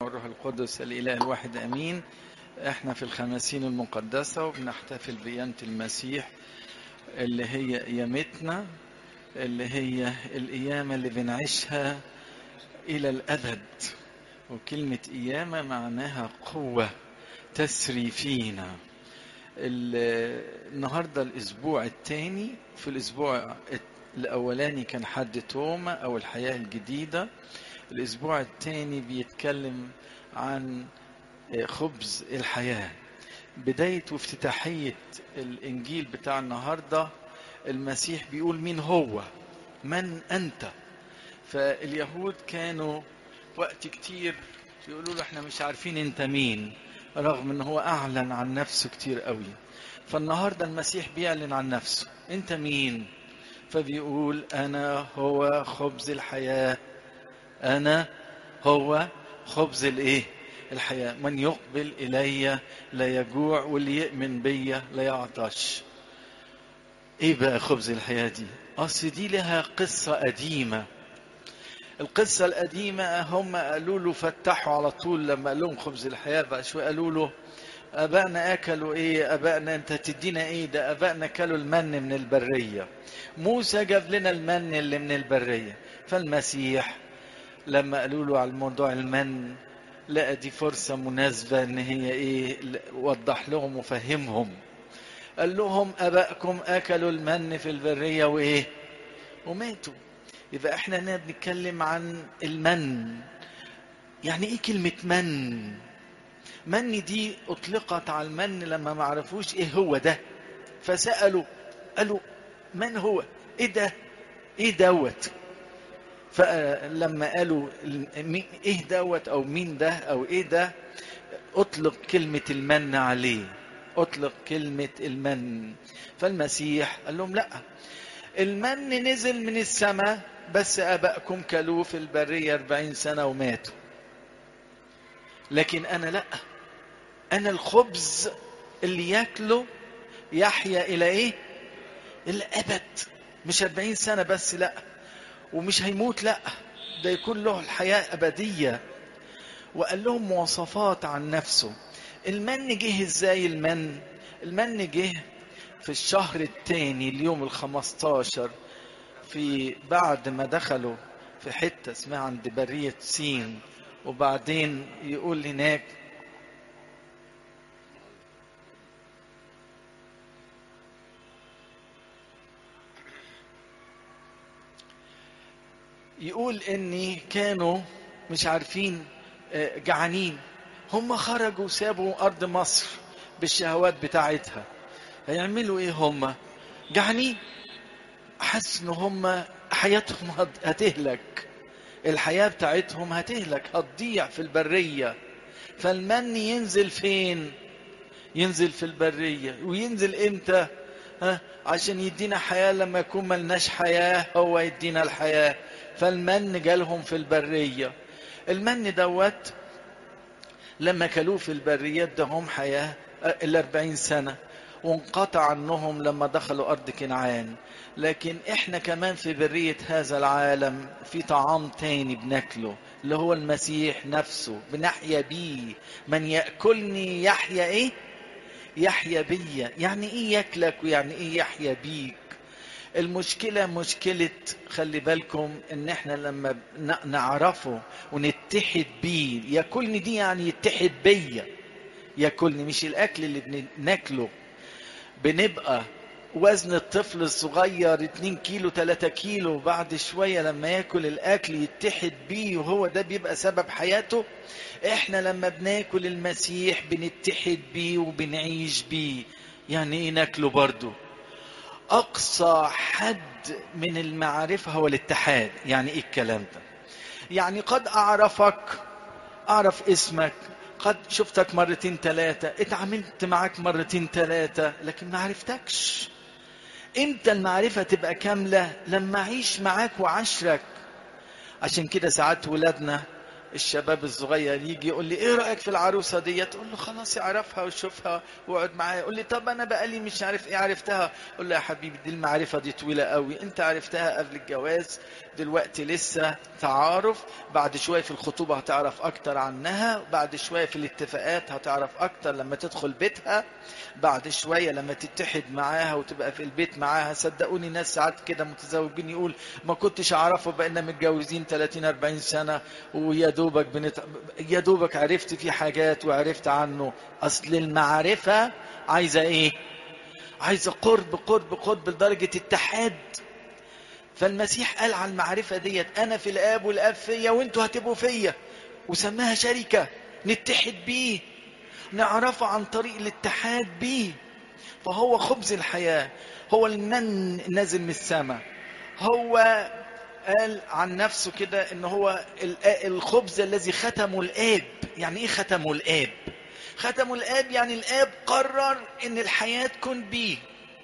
والروح القدس الإله الواحد أمين احنا في الخمسين المقدسة وبنحتفل بقيامة المسيح اللي هي قيامتنا اللي هي القيامة اللي بنعيشها إلى الأبد وكلمة قيامة معناها قوة تسري فينا النهاردة الأسبوع الثاني في الأسبوع الأولاني كان حد توما أو الحياة الجديدة الأسبوع الثاني بيتكلم عن خبز الحياة بداية وافتتاحية الإنجيل بتاع النهاردة المسيح بيقول مين هو من أنت فاليهود كانوا وقت كتير يقولوا له احنا مش عارفين انت مين رغم ان هو اعلن عن نفسه كتير قوي فالنهاردة المسيح بيعلن عن نفسه انت مين فبيقول انا هو خبز الحياة انا هو خبز الايه الحياة من يقبل الي لا يجوع واللي يؤمن بي لا يعطش ايه بقى خبز الحياة دي اصل دي لها قصة قديمة القصة القديمة هم قالوا له فتحوا على طول لما قال لهم خبز الحياة بقى شوية قالوا له أبائنا أكلوا إيه أبائنا أنت تدينا إيه ده أبائنا أكلوا المن من البرية موسى جاب لنا المن اللي من البرية فالمسيح لما قالوا له على الموضوع المن لقى دي فرصة مناسبة إن هي إيه وضح لهم وفهمهم قال لهم أبائكم أكلوا المن في البرية وإيه وماتوا يبقى احنا هنا بنتكلم عن المن يعني ايه كلمة من من دي اطلقت على المن لما ما عرفوش ايه هو ده فسألوا قالوا من هو ايه ده ايه دوت فلما قالوا ايه دوت او مين ده او ايه ده اطلق كلمة المن عليه اطلق كلمة المن فالمسيح قال لهم لا المن نزل من السماء بس أبائكم كلوه في البرية أربعين سنة وماتوا لكن أنا لا أنا الخبز اللي ياكله يحيا إلى إيه الأبد مش أربعين سنة بس لا ومش هيموت لا ده يكون له الحياة أبدية وقال لهم مواصفات عن نفسه المن جه ازاي المن المن جه في الشهر الثاني اليوم الخمستاشر في بعد ما دخلوا في حتة اسمها عند برية سين وبعدين يقول هناك يقول اني كانوا مش عارفين جعانين هم خرجوا سابوا ارض مصر بالشهوات بتاعتها هيعملوا ايه هم جعانين حس ان هم حياتهم هتهلك الحياة بتاعتهم هتهلك هتضيع في البرية فالمن ينزل فين ينزل في البرية وينزل امتى ها عشان يدينا حياة لما يكون ملناش حياة هو يدينا الحياة فالمن جالهم في البرية المن دوت لما كلوه في البريات ده هم حياة الأربعين سنة وانقطع عنهم لما دخلوا أرض كنعان لكن احنا كمان في برية هذا العالم في طعام تاني بناكله اللي هو المسيح نفسه بنحيا بيه من يأكلني يحيا ايه يحيا بيا يعني ايه ياكلك ويعني ايه يحيا بيك المشكلة مشكلة خلي بالكم ان احنا لما نعرفه ونتحد بيه ياكلني دي يعني يتحد بيا ياكلني مش الاكل اللي بناكله بنبقى وزن الطفل الصغير 2 كيلو 3 كيلو بعد شوية لما ياكل الأكل يتحد بيه وهو ده بيبقى سبب حياته احنا لما بناكل المسيح بنتحد بيه وبنعيش بيه يعني ايه ناكله برضه أقصى حد من المعرفة هو الاتحاد يعني ايه الكلام ده يعني قد أعرفك أعرف اسمك قد شفتك مرتين ثلاثة اتعاملت معاك مرتين ثلاثة لكن ما عرفتكش امتى المعرفة تبقى كاملة لما اعيش معاك وعشرك عشان كده ساعات ولادنا الشباب الصغير يجي يقول لي ايه رايك في العروسه دي تقول له خلاص اعرفها وشوفها واقعد معايا يقول لي طب انا بقى لي مش عارف ايه عرفتها اقول له يا حبيبي دي المعرفه دي طويله قوي انت عرفتها قبل الجواز دلوقتي لسه تعارف بعد شويه في الخطوبه هتعرف اكتر عنها بعد شويه في الاتفاقات هتعرف اكتر لما تدخل بيتها بعد شويه لما تتحد معاها وتبقى في البيت معاها صدقوني ناس ساعات كده متزوجين يقول ما كنتش اعرفه بقينا متجوزين 30 40 سنه ويا دوبك بنت... يا دوبك عرفت فيه حاجات وعرفت عنه اصل المعرفه عايزه ايه عايزه قرب قرب قرب لدرجه اتحاد فالمسيح قال على المعرفه ديت انا في الاب والاب فيا وانتوا هتبقوا فيا وسماها شركه نتحد بيه نعرفه عن طريق الاتحاد بيه فهو خبز الحياه هو المن نازل من السماء هو قال عن نفسه كده ان هو الخبز الذي ختمه الاب يعني ايه ختمه الاب ختمه الاب يعني الاب قرر ان الحياه تكون بيه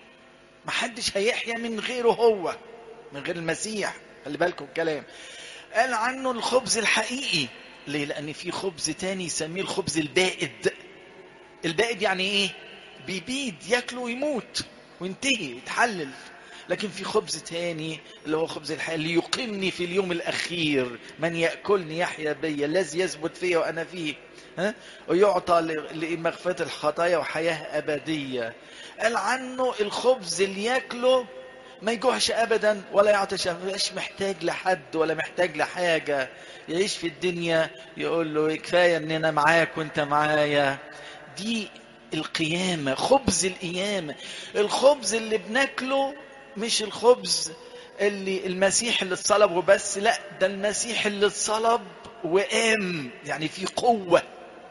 محدش هيحيا من غيره هو من غير المسيح خلي بالكم الكلام قال عنه الخبز الحقيقي ليه لان في خبز تاني يسميه الخبز البائد البائد يعني ايه بيبيد ياكله ويموت وينتهي يتحلل لكن في خبز تاني اللي هو خبز الحياة اللي يقيمني في اليوم الأخير من يأكلني يحيا بي الذي يثبت فيا وأنا فيه ها؟ ويعطى لمغفرة الخطايا وحياة أبدية قال عنه الخبز اللي ياكله ما يجوعش ابدا ولا يعطش مش محتاج لحد ولا محتاج لحاجه يعيش في الدنيا يقول له كفايه ان انا معاك وانت معايا دي القيامه خبز القيامه الخبز اللي بناكله مش الخبز اللي المسيح اللي اتصلب وبس لا ده المسيح اللي اتصلب وقام يعني في قوه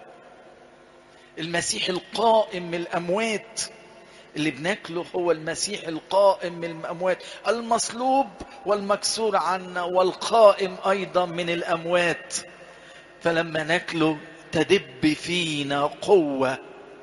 المسيح القائم من الاموات اللي بناكله هو المسيح القائم من الأموات المصلوب والمكسور عنا والقائم أيضا من الأموات فلما ناكله تدب فينا قوة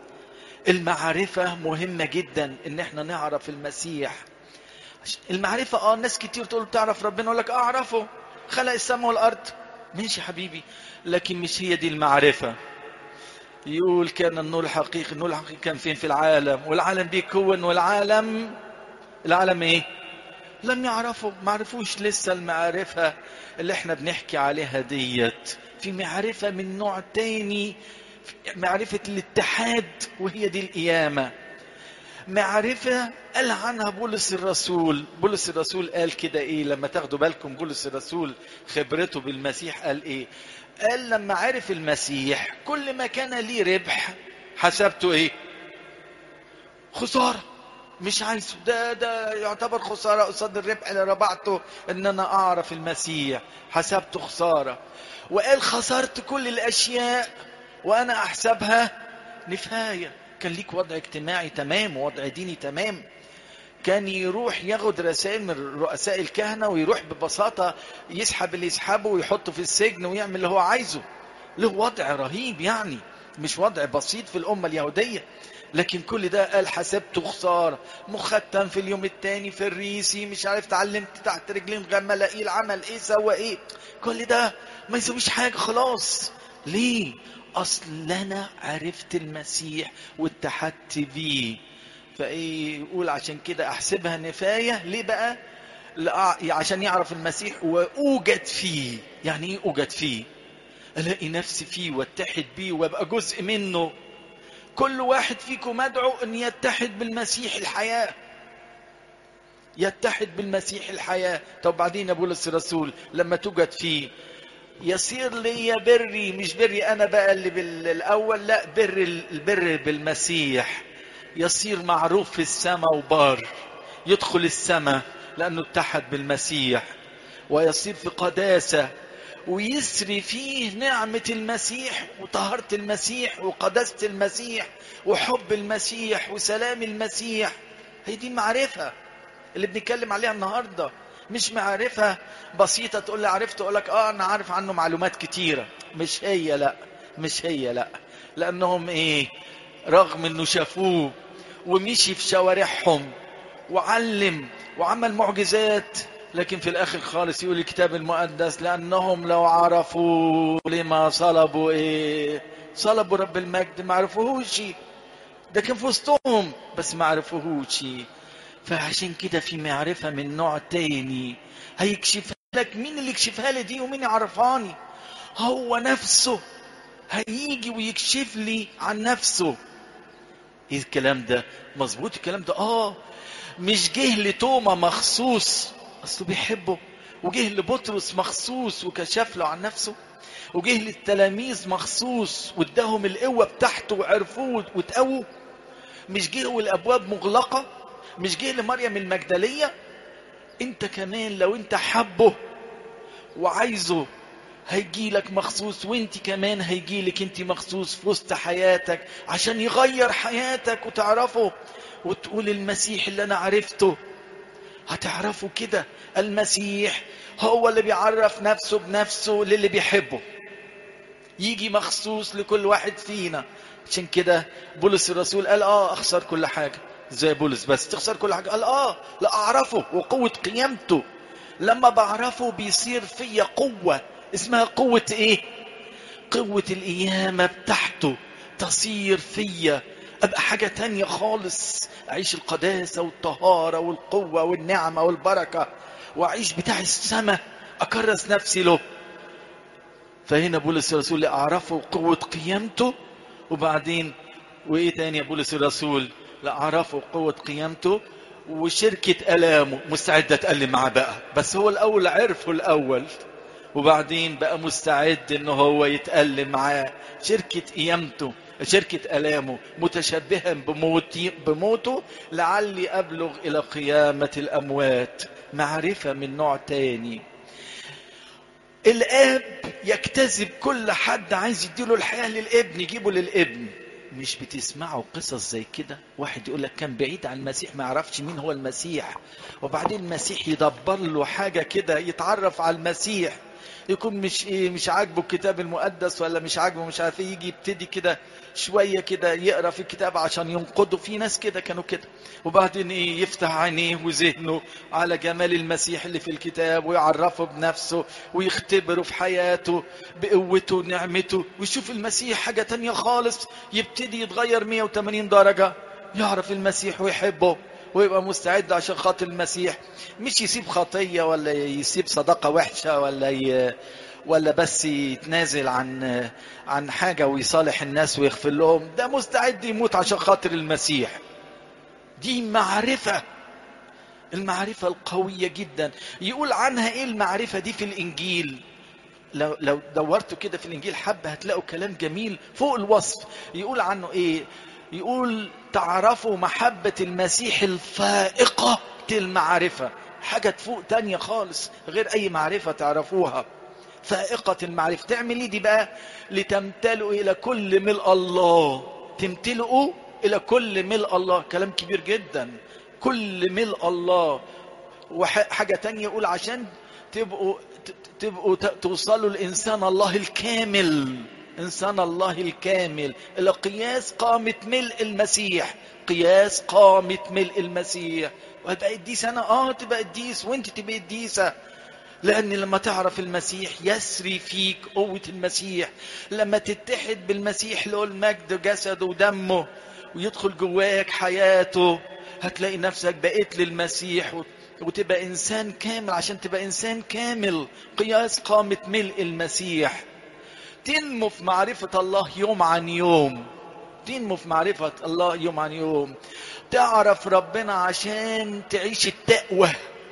المعرفة مهمة جدا ان احنا نعرف المسيح المعرفة اه ناس كتير تقول تعرف ربنا يقول لك اعرفه خلق السماء والارض ماشي حبيبي لكن مش هي دي المعرفة يقول كان النور الحقيقي النور الحقيقي كان فين في العالم والعالم بيكون والعالم العالم ايه لم يعرفوا ما عرفوش لسه المعرفة اللي احنا بنحكي عليها ديت في معرفة من نوع تاني معرفة الاتحاد وهي دي القيامة معرفة قال عنها بولس الرسول بولس الرسول قال كده ايه لما تاخدوا بالكم بولس الرسول خبرته بالمسيح قال ايه قال لما عرف المسيح كل ما كان لي ربح حسبته ايه خسارة مش عايزه ده ده يعتبر خسارة قصاد الربح اللي ربعته ان انا اعرف المسيح حسبته خسارة وقال خسرت كل الاشياء وانا احسبها نفاية كان ليك وضع اجتماعي تمام ووضع ديني تمام كان يروح ياخد رسائل من رؤساء الكهنة ويروح ببساطة يسحب اللي يسحبه ويحطه في السجن ويعمل اللي هو عايزه له وضع رهيب يعني مش وضع بسيط في الأمة اليهودية لكن كل ده قال حسبته خسارة مختم في اليوم التاني في الريسي مش عارف اتعلمت تحت رجلين غملائيل عمل ايه سوى ايه كل ده ما يسويش حاجة خلاص ليه اصل انا عرفت المسيح واتحدت بيه فايه يقول عشان كده احسبها نفايه ليه بقى عشان يعرف المسيح واوجد فيه يعني ايه اوجد فيه الاقي نفسي فيه واتحد بيه وابقى جزء منه كل واحد فيكم مدعو ان يتحد بالمسيح الحياه يتحد بالمسيح الحياه طب بعدين يا بولس الرسول لما توجد فيه يصير لي بري مش بري انا بقى اللي بالاول لا بر البر بالمسيح يصير معروف في السماء وبار يدخل السماء لأنه اتحد بالمسيح ويصير في قداسة ويسري فيه نعمة المسيح وطهارة المسيح وقداسة المسيح وحب المسيح وسلام المسيح هي دي المعرفة اللي بنتكلم عليها النهاردة مش معرفة بسيطة تقول لي عرفت أقول لك آه أنا عارف عنه معلومات كتيرة مش هي لا مش هي لا لأنهم إيه رغم إنه شافوه ومشي في شوارعهم وعلم وعمل معجزات لكن في الاخر خالص يقول الكتاب المقدس لانهم لو عرفوا لما صلبوا ايه صلبوا رب المجد ما عرفوهوش ده كان في وسطهم بس ما عرفوهوش فعشان كده في معرفة من نوع تاني هيكشفها لك مين اللي يكشفها لي دي ومين يعرفاني هو نفسه هيجي ويكشف لي عن نفسه ايه الكلام ده مظبوط الكلام ده اه مش جه لتوما مخصوص اصله بيحبه وجه لبطرس مخصوص وكشف له عن نفسه وجه للتلاميذ مخصوص واداهم القوة بتاعته وعرفوه واتقووا مش جه والابواب مغلقة مش جه لمريم المجدلية انت كمان لو انت حبه وعايزه هيجي لك مخصوص وانت كمان هيجي لك انت مخصوص في وسط حياتك عشان يغير حياتك وتعرفه وتقول المسيح اللي انا عرفته هتعرفوا كده المسيح هو اللي بيعرف نفسه بنفسه للي بيحبه يجي مخصوص لكل واحد فينا عشان كده بولس الرسول قال اه اخسر كل حاجه زي بولس بس تخسر كل حاجه قال اه لا اعرفه وقوه قيامته لما بعرفه بيصير فيا قوه اسمها قوه ايه قوه القيامه بتاعته تصير فيا ابقى حاجه تانية خالص اعيش القداسه والطهاره والقوه والنعمه والبركه واعيش بتاع السماء اكرس نفسي له فهنا بولس الرسول اعرفه قوه قيامته وبعدين وايه تاني يا بولس الرسول لا اعرفه قوه قيامته وشركه الامه مستعد اتالم معاه بقى بس هو الاول عرفه الاول وبعدين بقى مستعد ان هو يتألم معاه شركة قيامته شركة ألامه متشبها بموتي بموته لعلي أبلغ إلى قيامة الأموات معرفة من نوع تاني الآب يجتذب كل حد عايز يديله الحياة للابن يجيبه للابن مش بتسمعوا قصص زي كده واحد يقول لك كان بعيد عن المسيح ما يعرفش مين هو المسيح وبعدين المسيح يدبر له حاجة كده يتعرف على المسيح يكون مش ايه مش عاجبه الكتاب المقدس ولا مش عاجبه مش عارف ايه يجي يبتدي كده شويه كده يقرا في الكتاب عشان ينقده في ناس كده كانوا كده وبعدين ايه يفتح عينيه وذهنه على جمال المسيح اللي في الكتاب ويعرفه بنفسه ويختبره في حياته بقوته ونعمته ويشوف المسيح حاجه تانية خالص يبتدي يتغير 180 درجه يعرف المسيح ويحبه ويبقى مستعد عشان خاطر المسيح مش يسيب خطيه ولا يسيب صدقه وحشه ولا ي... ولا بس يتنازل عن عن حاجه ويصالح الناس ويغفر لهم ده مستعد يموت عشان خاطر المسيح دي معرفه المعرفه القويه جدا يقول عنها ايه المعرفه دي في الانجيل لو لو دورتوا كده في الانجيل حبه هتلاقوا كلام جميل فوق الوصف يقول عنه ايه يقول تعرفوا محبة المسيح الفائقة المعرفة حاجة تفوق تانية خالص غير أي معرفة تعرفوها فائقة المعرفة تعمل ايه دي بقى لتمتلئوا إلى كل ملء الله تمتلئوا إلى كل ملء الله كلام كبير جدا كل ملء الله وحاجة تانية يقول عشان تبقوا تبقوا توصلوا لإنسان الله الكامل إنسان الله الكامل إلى قياس قامة ملء المسيح قياس قامة ملء المسيح وهتبقى قديس أنا آه تبقى قديس وأنت تبقى قديسة لأن لما تعرف المسيح يسري فيك قوة المسيح لما تتحد بالمسيح له المجد جسده ودمه ويدخل جواك حياته هتلاقي نفسك بقيت للمسيح وتبقى إنسان كامل عشان تبقى إنسان كامل قياس قامة ملء المسيح تنمو في معرفة الله يوم عن يوم تنمو في معرفة الله يوم عن يوم تعرف ربنا عشان تعيش التقوى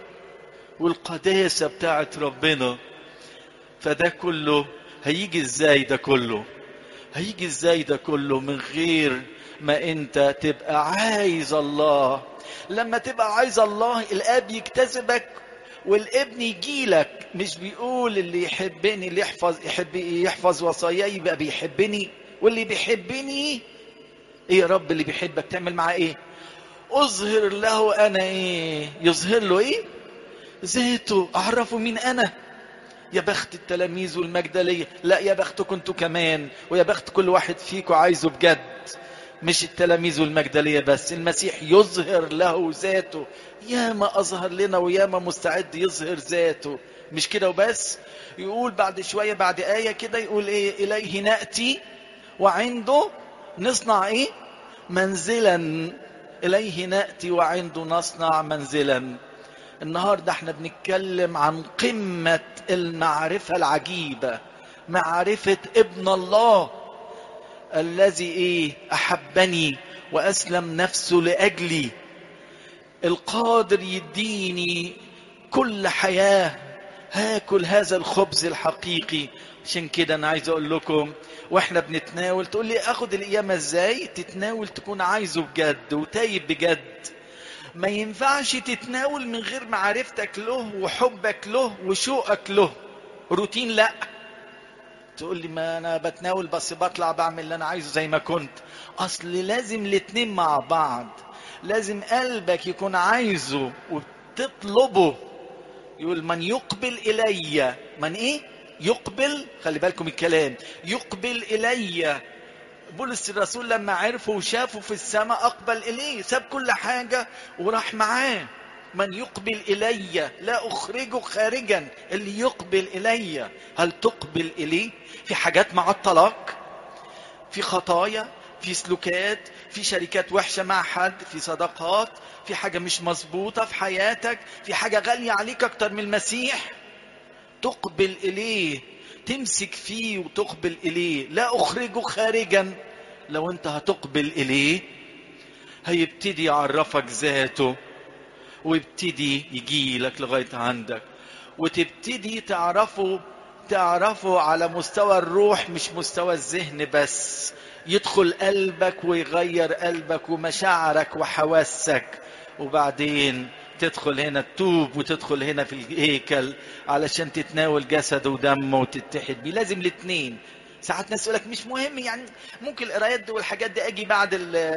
والقداسة بتاعت ربنا فده كله هيجي ازاي ده كله هيجي ازاي ده كله من غير ما انت تبقى عايز الله لما تبقى عايز الله الاب يكتسبك والابن يجيلك مش بيقول اللي يحبني اللي يحفظ يحب يحفظ وصاياي يبقى بيحبني واللي بيحبني ايه يا رب اللي بيحبك تعمل معاه ايه اظهر له انا ايه يظهر له ايه ذاته اعرفه مين انا يا بخت التلاميذ والمجدلية لا يا بختكم انتوا كمان ويا بخت كل واحد فيكم عايزه بجد مش التلاميذ والمجدلية بس المسيح يظهر له ذاته ياما أظهر لنا وياما مستعد يظهر ذاته مش كده وبس يقول بعد شوية بعد آية كده يقول إيه إليه نأتي وعنده نصنع إيه منزلا إليه نأتي وعنده نصنع منزلا النهاردة احنا بنتكلم عن قمة المعرفة العجيبة معرفة ابن الله الذي ايه احبني واسلم نفسه لاجلي القادر يديني كل حياه هاكل هذا الخبز الحقيقي عشان كده انا عايز اقول لكم واحنا بنتناول تقول لي اخد القيامه ازاي تتناول تكون عايزه بجد وتايب بجد ما ينفعش تتناول من غير معرفتك له وحبك له وشوقك له روتين لا تقول لي ما انا بتناول بس بطلع بعمل اللي انا عايزه زي ما كنت اصل لازم الاتنين مع بعض لازم قلبك يكون عايزه وبتطلبه يقول من يقبل الي من ايه يقبل خلي بالكم الكلام يقبل الي بولس الرسول لما عرفه وشافه في السماء اقبل اليه ساب كل حاجه وراح معاه من يقبل الي لا اخرجه خارجا اللي يقبل الي هل تقبل اليه في حاجات معطلاك في خطايا في سلوكات في شركات وحشة مع حد في صداقات في حاجة مش مظبوطة في حياتك في حاجة غالية عليك أكتر من المسيح تقبل إليه تمسك فيه وتقبل إليه لا أخرجه خارجا لو أنت هتقبل إليه هيبتدي يعرفك ذاته ويبتدي يجي لك لغاية عندك وتبتدي تعرفه تعرفه على مستوى الروح مش مستوى الذهن بس يدخل قلبك ويغير قلبك ومشاعرك وحواسك وبعدين تدخل هنا تتوب وتدخل هنا في الهيكل علشان تتناول جسده ودمه وتتحد بيه لازم الاثنين ساعات ناس يقول لك مش مهم يعني ممكن القرايات دي والحاجات دي اجي بعد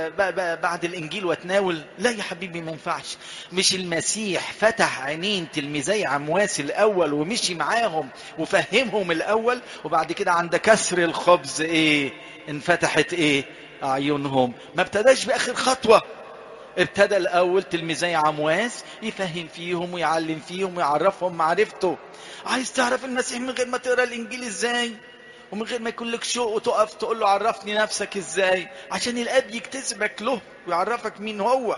بعد الانجيل واتناول لا يا حبيبي ما ينفعش مش المسيح فتح عينين تلميذي عمواس الاول ومشي معاهم وفهمهم الاول وبعد كده عند كسر الخبز ايه انفتحت ايه اعينهم ما ابتداش باخر خطوه ابتدى الاول تلميذي عمواس يفهم فيهم ويعلم فيهم ويعرفهم معرفته عايز تعرف المسيح من غير ما تقرا الانجيل ازاي ومن غير ما يكون لك شوق وتقف تقول له عرفني نفسك ازاي عشان الاب يكتسبك له ويعرفك مين هو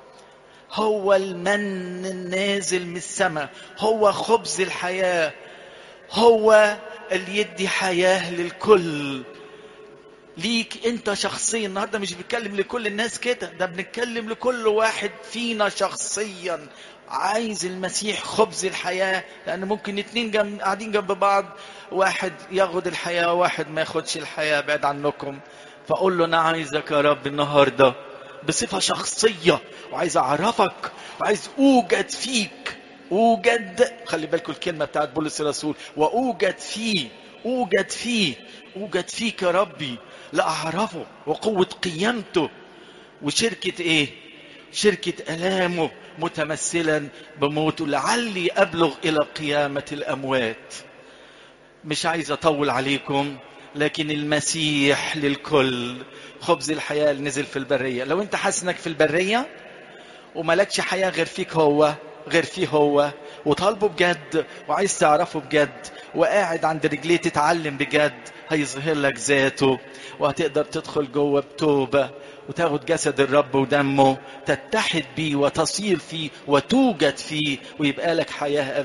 هو المن النازل من السماء هو خبز الحياه هو اللي يدي حياه للكل ليك انت شخصيا النهارده مش بنتكلم لكل الناس كده ده بنتكلم لكل واحد فينا شخصيا عايز المسيح خبز الحياة لأن ممكن اتنين جنب قاعدين جنب بعض واحد ياخد الحياة وواحد ما ياخدش الحياة بعد عنكم فأقول له أنا عايزك يا رب النهاردة بصفة شخصية وعايز أعرفك وعايز أوجد فيك أوجد خلي بالكم الكلمة بتاعت بولس الرسول وأوجد فيه أوجد فيه أوجد فيك يا ربي لأعرفه وقوة قيامته وشركة إيه؟ شركة ألامه متمثلا بموته لعلي أبلغ إلى قيامة الأموات مش عايز أطول عليكم لكن المسيح للكل خبز الحياة اللي نزل في البرية لو أنت حاسس إنك في البرية وملكش حياة غير فيك هو غير فيه هو وطالبه بجد وعايز تعرفه بجد وقاعد عند رجليه تتعلم بجد هيظهر لك ذاته وهتقدر تدخل جوه بتوبة وتاخد جسد الرب ودمه تتحد بيه وتصير فيه وتوجد فيه ويبقى لك حياة